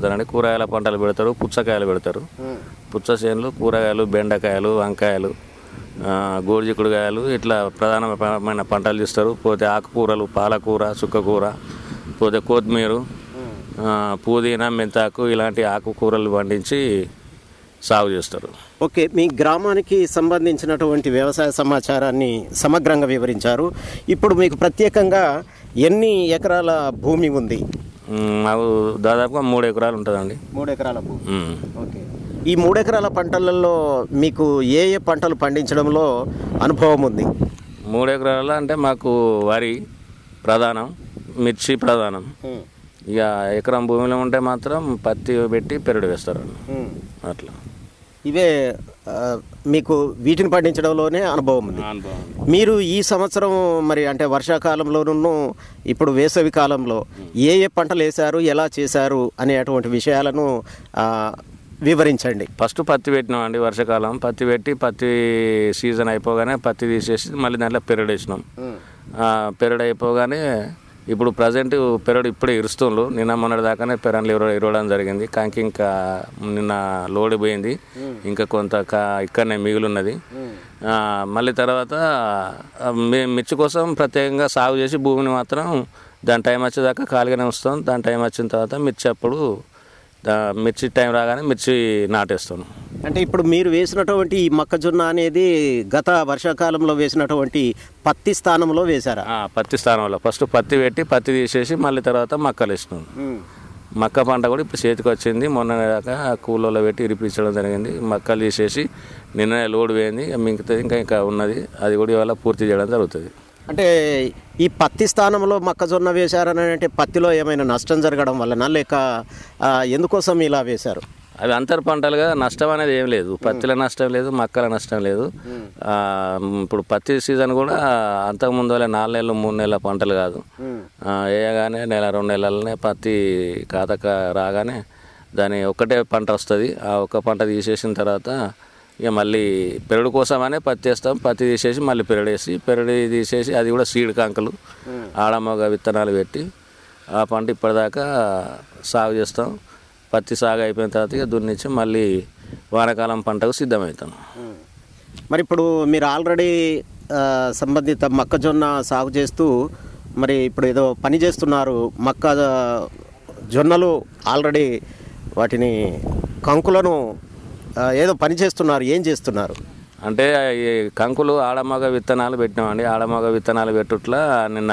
పెడతారండి కూరగాయల పంటలు పెడతారు పుచ్చకాయలు పెడతారు పుచ్చ చేనులు కూరగాయలు బెండకాయలు వంకాయలు ఆ, గోడిచిక్కుడుకాయలు ఇట్లా ప్రధానమైన పంటలు తీస్తారు పోతే ఆకుకూరలు పాలకూర చుక్కకూర పోతే కొత్తిమీర ఆ, పుదీనా మెంతాకు ఇలాంటి ఆకుకూరలు పండించి సాగు చేస్తారు ఓకే మీ గ్రామానికి సంబంధించినటువంటి వ్యవసాయ సమాచారాన్ని సమగ్రంగా వివరించారు ఇప్పుడు మీకు ప్రత్యేకంగా ఎన్ని ఎకరాల భూమి ఉంది ఉమ్, మాకు దాదాపుగా మూడు ఎకరాలు ఉంటుందండి మూడు ఎకరాల భూమి ఉమ్. ఓకే ఈ మూడు ఎకరాల పంటలలో మీకు ఏ ఏ పంటలు పండించడంలో అనుభవం ఉంది మూడు ఎకరాల అంటే మాకు వరి ప్రధానం మిర్చి ప్రధానం ఇక ఎకరం భూమిలో ఉంటే మాత్రం పత్తి పెట్టి పెరడు వేస్తారు అట్లా ఇవే ఆ, మీకు వీటిని పండించడంలోనే అనుభవం ఉంది మీరు ఈ సంవత్సరం మరి అంటే వర్షాకాలంలోనూ ఇప్పుడు వేసవి కాలంలో ఏ ఏ పంటలు వేశారు ఎలా చేశారు అనేటువంటి విషయాలను ఆ, వివరించండి ఫస్ట్ పత్తి పెట్టినామండి వర్షాకాలం పత్తి పెట్టి పత్తి సీజన్ అయిపోగానే పత్తి తీసేసి మళ్ళీ దాంట్లో పెరడు వేసినాం ఆ, పెరడు అయిపోగానే ఇప్పుడు ప్రజెంట్ పెరడు ఇప్పుడే ఇరుస్తుండ్రు నిన్న మొన్నటి దాకానే పెరన్లు ఇరవ ఇరవడం జరిగింది కాంకి ఇంకా నిన్న లోడ్ పోయింది ఇంకా కొంత కా ఇక్కడనే మిగులున్నది ఆ, మళ్ళీ తర్వాత ఆ, మి- మిర్చి కోసం ప్రత్యేకంగా సాగు చేసి భూమిని మాత్రం దాని టైం వచ్చేదాకా ఖాళీగానే ఉంచుతాం దాని టైం వచ్చిన తర్వాత మిర్చి అప్పుడు దా- మిర్చి టైం రాగానే మిర్చి నాటేస్తాను అంటే ఇప్పుడు మీరు వేసినటువంటి ఈ మొక్కజొన్న అనేది గత వర్షాకాలంలో వేసినటువంటి పత్తి స్థానంలో వేశారా ఆ, పత్తి స్థానంలో ఫస్ట్ పత్తి పెట్టి పత్తి తీసేసి మళ్ళీ తర్వాత మక్కలు వేసినాం మక్క పంట కూడా ఇప్పుడు చేతికి వచ్చింది మొన్న దాకా కూలలో పెట్టి ఇరిపించడం జరిగింది మక్కలు తీసేసి నిన్ననే లోడ్ పోయింది ఇక మిగతాది ఇంకా ఇంకా ఉన్నది అది కూడా ఇవాళ పూర్తి చేయడం జరుగుతుంది అంటే ఈ పత్తి స్థానంలో మొక్కజొన్న వేశారని అంటే పత్తిలో ఏమైనా నష్టం జరగడం వలన లేక ఆ, ఎందుకోసం ఇలా వేశారు అవి అంతర్ పంటలుగా నష్టం అనేది ఏం లేదు పత్తిలో నష్టం లేదు మక్కల నష్టం లేదు ఆ, ఇప్పుడు పత్తి సీజన్ కూడా అంతకుముందు వాళ్ళ నాలుగు నెలలు మూడు నెలల పంటలు కాదు ఆ, వేయగానే నెల రెండు నెలలనే పత్తి కాతక రాగానే దాని ఒక్కటే పంట వస్తుంది ఆ ఒక్క పంట తీసేసిన తర్వాత ఇక మళ్ళీ పెరడు కోసమనే పత్తి వేస్తాం పత్తి తీసేసి మళ్ళీ పెరడు వేసి పెరడు తీసేసి అది కూడా సీడ్ కంకలు ఆడమగ విత్తనాలు పెట్టి ఆ పంట ఇప్పటిదాకా సాగు చేస్తాం పత్తి సాగు అయిపోయిన తర్వాత ఇక దున్నిచ్చి మళ్ళీ వానాకాలం పంటకు సిద్ధమవుతాం మరి ఇప్పుడు మీరు ఆల్రెడీ ఆ, సంబంధిత మొక్కజొన్న సాగు చేస్తూ మరి ఇప్పుడు ఏదో పని చేస్తున్నారు మొక్క జొన్నలు ఆల్రెడీ వాటిని కంకులను ఆ, ఏదో పని చేస్తున్నారు ఏం చేస్తున్నారు అంటే ఈ కంకులు ఆడమగ విత్తనాలు పెట్టినామండి ఆడమగ విత్తనాలు పెట్టుట్లా నిన్న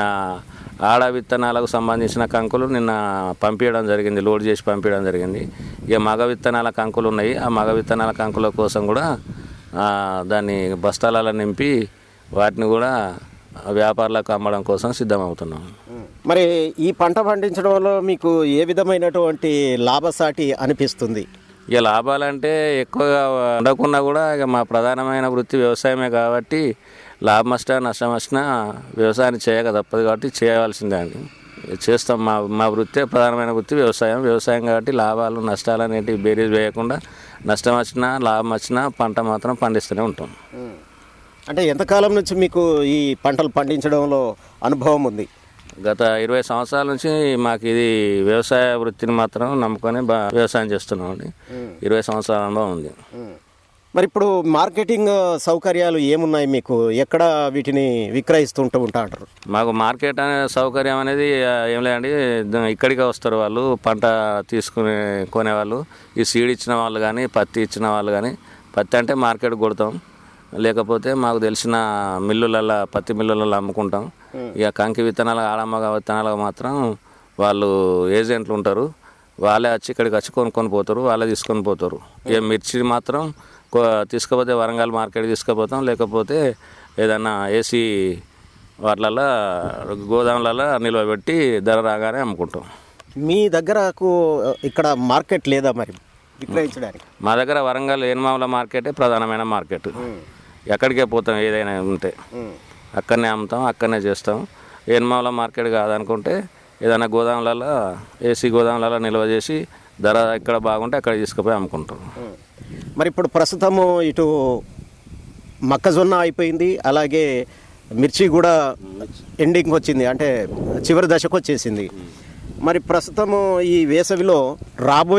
ఆడ విత్తనాలకు సంబంధించిన కంకులు నిన్న పంపించడం జరిగింది లోడ్ చేసి పంపించడం జరిగింది ఇక మగ విత్తనాల కంకులు ఉన్నాయి ఆ మగ విత్తనాల కంకుల కోసం కూడా ఆ, దాన్ని బస్తాలలో నింపి వాటిని కూడా వ్యాపారులకు అమ్మడం కోసం సిద్ధమవుతున్నాం మరి ఈ పంట పండించడంలో మీకు ఏ విధమైనటువంటి లాభసాటి అనిపిస్తుంది ఇక లాభాలంటే ఎక్కువగా ఉండకున్నా కూడా ఇక మా ప్రధానమైన వృత్తి వ్యవసాయమే కాబట్టి లాభం వచ్చినా నష్టం వచ్చినా వ్యవసాయాన్ని చేయక తప్పదు కాబట్టి చేయవలసిందే అండి చేస్తాం మా మా వృత్తే ప్రధానమైన వృత్తి వ్యవసాయం వ్యవసాయం కాబట్టి లాభాలు నష్టాలు అనేటివి బేరీజ్ వేయకుండా నష్టం వచ్చినా లాభం వచ్చినా పంట మాత్రం పండిస్తూనే ఉంటాం అంటే ఎంతకాలం నుంచి మీకు ఈ పంటలు పండించడంలో అనుభవం ఉంది గత ఇరవై సంవత్సరాల నుంచి మాకు ఇది వ్యవసాయ వృత్తిని మాత్రం నమ్ముకొని బా వ్యవసాయం చేస్తున్నాం అండి ఇరవై సంవత్సరాల అనుభవం ఉంది మరి ఇప్పుడు మార్కెటింగ్ సౌకర్యాలు ఏమున్నాయి మీకు ఎక్కడ వీటిని విక్రయిస్తుంటూ ఉంటా అంటారు మాకు మార్కెట్ అనే సౌకర్యం అనేది ఆ, ఏం లేదండి ద- ఇక్కడికే వస్తారు వాళ్ళు పంట తీసుకునే కొనేవాళ్ళు ఈ సీడ్ ఇచ్చిన వాళ్ళు కానీ పత్తి ఇచ్చిన వాళ్ళు కానీ పత్తి అంటే మార్కెట్ కొడతాం లేకపోతే మాకు తెలిసిన మిల్లులలో పత్తి మిల్లులలో అమ్ముకుంటాం ఇక కంకి విత్తనాలు ఆడమ్మగ విత్తనాలు మాత్రం వాళ్ళు ఏజెంట్లు ఉంటారు వాళ్ళే వచ్చి ఇక్కడికి వచ్చి కొనుక్కొని పోతారు వాళ్ళే తీసుకొని పోతారు ఇక మిర్చి మాత్రం కొ- తీసుకపోతే వరంగల్ మార్కెట్ తీసుకుపోతాం లేకపోతే ఏదన్నా ఏసీ వాటిలలో గోదాములలో నిల్వ పెట్టి ధర రాగానే అమ్ముకుంటాం మీ దగ్గరకు ఇక్కడ మార్కెట్ లేదా మరి విక్రయించడానికి మా దగ్గర వరంగల్ ఏనుమాముల మార్కెటే ప్రధానమైన మార్కెట్ ఎక్కడికే పోతాం ఏదైనా ఉంటే అక్కడనే అమ్ముతాం అక్కడనే చేస్తాం ఏనుమాముల మార్కెట్ కాదనుకుంటే ఏదైనా గోదాములలో ఏసీ గోదాములలో నిల్వ చేసి ధర ఇక్కడ బాగుంటే అక్కడ తీసుకుపోయి అమ్ముకుంటాం మరి ఇప్పుడు ప్రస్తుతము ఇటు మొక్కజొన్న అయిపోయింది అలాగే మిర్చి కూడా ఎండింగ్ వచ్చింది అంటే చివరి దశకు వచ్చేసింది మరి ప్రస్తుతము ఈ వేసవిలో రాబోయే